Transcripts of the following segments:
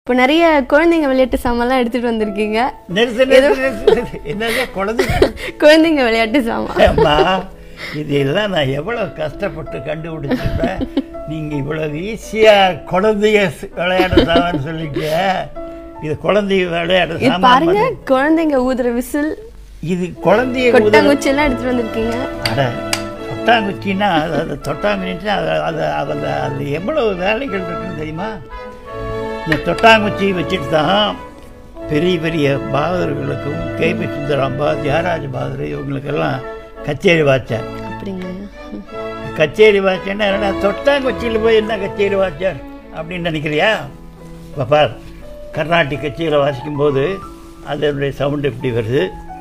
இப்போ நிறைய குழந்தைங்க விளையாட்டு சாமான்லாம் எடுத்துட்டு வந்திருக்கீங்க நிறுத்து நிறுத்து நிறுத்து, நிறுத்து. என்னது குழந்தை குழந்தைங்க விளையாட்டு சாமான் அம்மா இதெல்லாம் நான் எவ்வளோ கஷ்டப்பட்டு கண்டுபிடிச்சிருப்பேன் நீங்கள் இவ்வளவு ஈஸியாக குழந்தைய ஸ்- விளையாடுறதான்னு சொல்லிட்டு இது குழந்தைய விளையாடுற இது சாமான் பாருங்க மாதிரி. குழந்தைங்க ஊதுற விசில் இது குழந்தைய உதவி கொட்டாங்குச்சி எல்லாம் எடுத்துட்டு வந்திருக்கீங்க அட தொட்டாங்குச்சின்னா அது அது தொட்டாங்குச்சின்னா அது அது அதில் அது எவ்வளவு வேலைகள் இருக்குன்னு தெரியுமா இந்த தொட்டாங்குச்சி வச்சுட்டு தான் பெரிய பெரிய பாகவதர்களுக்கும் கேபி சுந்தராம்பா தியாகராஜ பாகதர் இவங்களுக்கெல்லாம் கச்சேரி வாச்சேன் அப்படிங்க கச்சேரி வாச்சேன்னா என்னடா தொட்டாங்குச்சியில் போய் என்ன கச்சேரி வாச்சார் அப்படின்னு நினைக்கிறியா இப்போ பார் கர்நாடிக் கச்சேரியில் வாசிக்கும்போது அதனுடைய சவுண்டு எப்படி வருது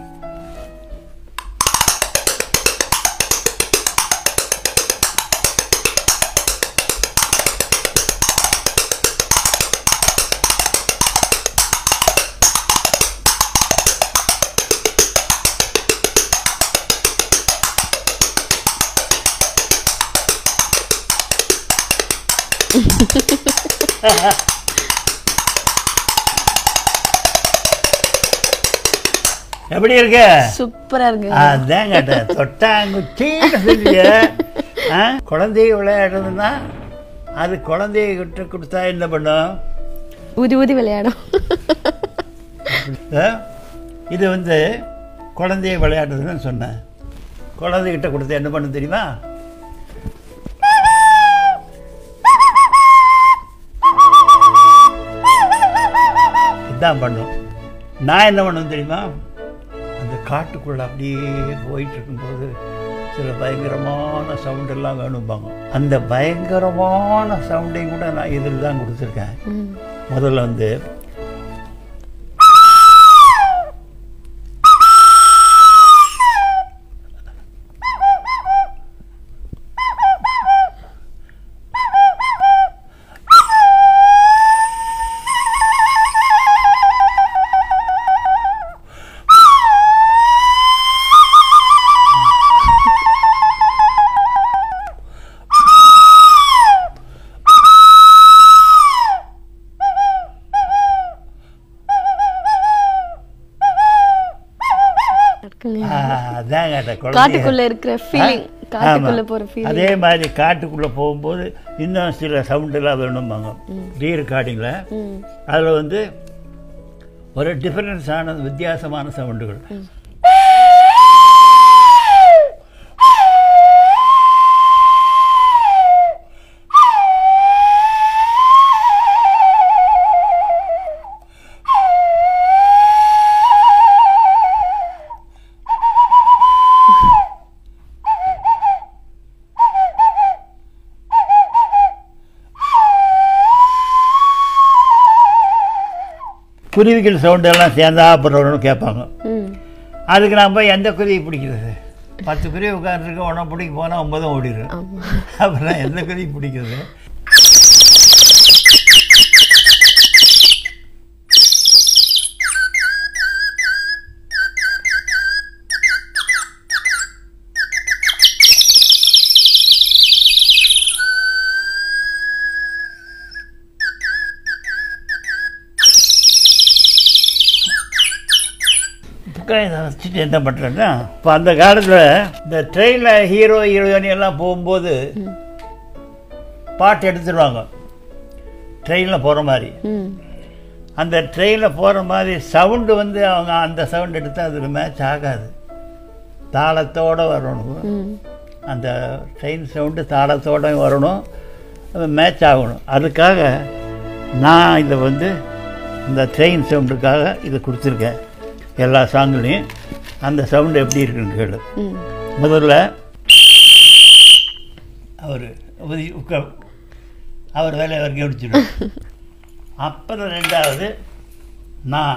எப்படி இருக்கு சூப்பரா இருக்கு அதான் கேட்டேன் தொட்டாங்குச்சின்னு சொல்லிய குழந்தைய விளையாடுறதுன்னா அது குழந்தைய கிட்ட கொடுத்தா என்ன பண்ணும் ஊதி ஊதி விளையாடும் ஆ? இது வந்து குழந்தைய விளையாடுறதுன்னு சொன்னேன் குழந்தைகிட்ட கொடுத்தா என்ன பண்ணும் தெரியுமா இதான் பண்ணும் நான் என்ன பண்ணுவேன் தெரியுமா அந்த காட்டுக்குள்ளே அப்படியே போயிட்டு இருக்கும்போது சில பயங்கரமான சவுண்ட் எல்லாம் வேணும்பாங்க அந்த பயங்கரமான சவுண்டையும் கூட நான் இதில் தான் கொடுத்துருக்கேன் ம். முதல்ல வந்து இருக்குங்க. ஆ, அதான் கேட்டேன் குழந்தைய காட்டுக்குள்ள இருக்கிற ஃபீலிங் ஆ? காட்டுக்குள்ள ஆமா. போற ஃபீலிங் அதே மாதிரி காட்டுக்குள்ளே போகும்போது இன்னும் சில சவுண்டெல்லாம் வேணும்பாங்க ரீ ரெக்கார்டிங்கில் ம் அதில் வந்து ஒரு டிஃபரன்ஸான வித்தியாசமான சவுண்டுகள் குருவிகள் சவுண்டு எல்லாம் சேர்ந்தா அப்புறம் கேட்பாங்க ம் அதுக்கு நான் போய் எந்த குருவி பிடிக்கிறது பத்து குருவி உட்காந்துருக்கு ஒன்றா பிடிக்க போனால் ஒன்பதும் ஓடிடும் ஆமா அப்புறம் எந்த குருவி பிடிக்கிறது புக்காயத்தை வச்சுட்டு என்ன பண்ணுறேன்னா இப்போ அந்த காலத்தில் இந்த ட்ரெயினில் ஹீரோ ஹீரோயினி எல்லாம் போகும்போது பாட்டு எடுத்துருவாங்க ட்ரெயினில் போகிற மாதிரி ம் அந்த ட்ரெயினில் போகிற மாதிரி சவுண்டு வந்து அவங்க அந்த சவுண்ட் எடுத்தால் அதில் மேட்ச் ஆகாது தாளத்தோடு வரணும் ம் அந்த ட்ரெயின் சவுண்டு தாளத்தோட வரணும் அது மேட்ச் ஆகணும் அதுக்காக நான் இதை வந்து இந்த ட்ரெயின் சவுண்டுக்காக இதை கொடுத்துருக்கேன் எல்லா சாங்குலையும் அந்த சவுண்டு எப்படி இருக்குன்னு கேளு ம் முதல்ல அவர் உட்கா அவர் வேலையை அவர் கவனிச்சிடும் அப்புறம் ரெண்டாவது நான்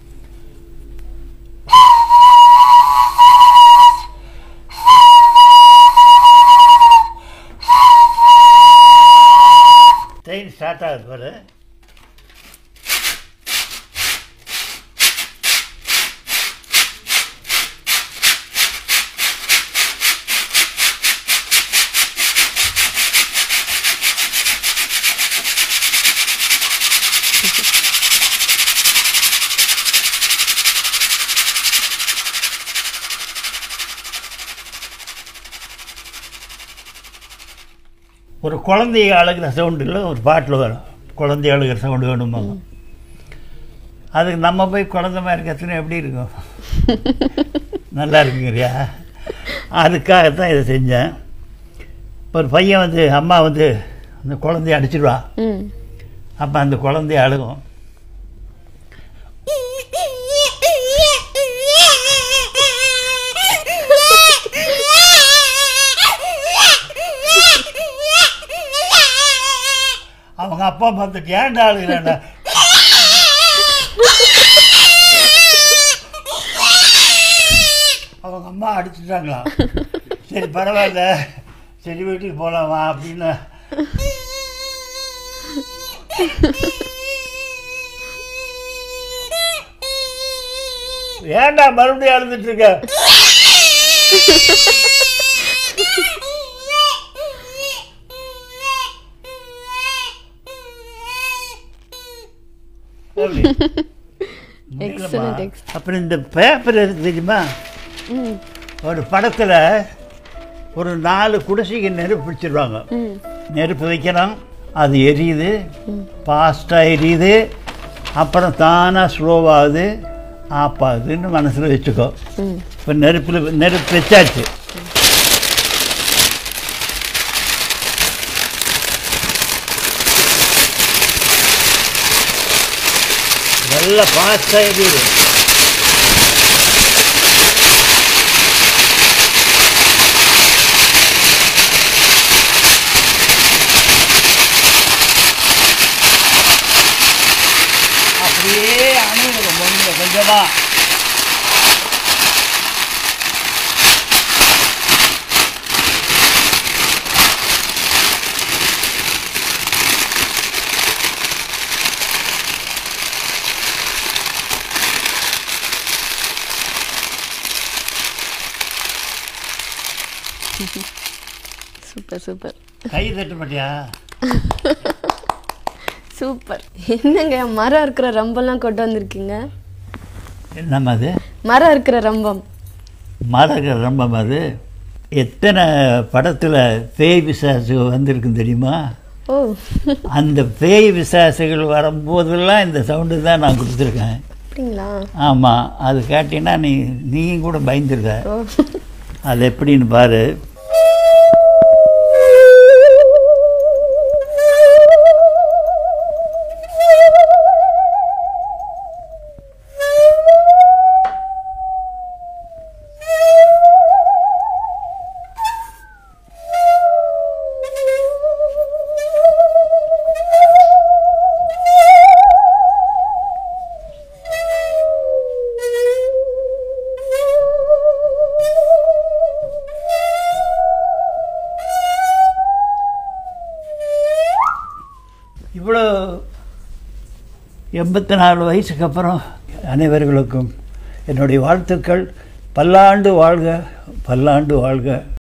ட்ரெயின் ஸ்டார்ட் ஆகுது பாரு ஒரு குழந்தைய அழுகிற சவுண்டில் ஒரு பாட்டில் வரும் குழந்தைய அழுகிற சவுண்டு வேணுமாங்க அதுக்கு நம்ம போய் குழந்தை மாதிரி கத்துனா எப்படி இருக்கும் நல்லா இருக்குங்கிறியா அதுக்காகத்தான் இதை செஞ்சேன் இப்போ ஒரு பையன் வந்து அம்மா வந்து அந்த குழந்தைய அடிச்சிடுவா ம் அப்போ அந்த குழந்தைய அழுகும் அவங்க அப்பா பார்த்துட்டு ஏன்டா அழுகிறாண்டா அவங்க அம்மா அடிச்சுட்டாங்களா சரி பரவாயில்ல சரி வீட்டுக்கு போகலாமா அப்படின்னு ஏன்டா மறுபடியும் அழுதுட்டு இருக்க எப்படி? Excellent, முடியலம்மா. அப்புறம் இந்த பேப்பர் இருக்கு தெரியுமா ம் ஒரு படத்தில் ஒரு நாலு குடிசைக்கு நெருப்பு பிடிச்சிருவாங்க ம் நெருப்பு வைக்கிறோம் அது எரியுது ஃபாஸ்ட்டாக எரியுது அப்புறம் தானாக ஸ்லோவாகுது ஆஃப் ஆகுதுன்னு மனசில் வச்சுக்கோ ம் இப்போ நெருப்பில் நெருப்பு வச்சாச்சு நல்லா ஃபாஸ்ட்டாக எரியுது அப்படியே அணுகுது கொஞ்சம் கொஞ்சமாக சூப்பர் சூப்பர் கை தட்ட மாட்டியா சூப்பர் என்னங்க மரம் இருக்கிற ரம்பம்லாம் கொண்டு வந்திருக்கீங்க என்னம்மா அது மரம் இருக்கிற ரம்பம் மரக ரொம்ப அது எத்தனை படத்தில் பேய் பிசாசு வந்திருக்கும் தெரியுமா ஓ அந்த பேய் பிசாசுகள் வரும்போதெல்லாம் இந்த சவுண்டு தான் நான் கொடுத்துருக்கேன் அப்படிங்களா ஆமாம் அது கேட்டீங்கன்னா நீ நீயும் கூட பயந்துருக்க ஓ அது எப்படின்னு பாரு இவ்வளோ எண்பத்தி நாலு வயசுக்கு அப்புறம் அனைவர்களுக்கும் என்னுடைய வாழ்த்துக்கள் பல்லாண்டு வாழ்க பல்லாண்டு வாழ்க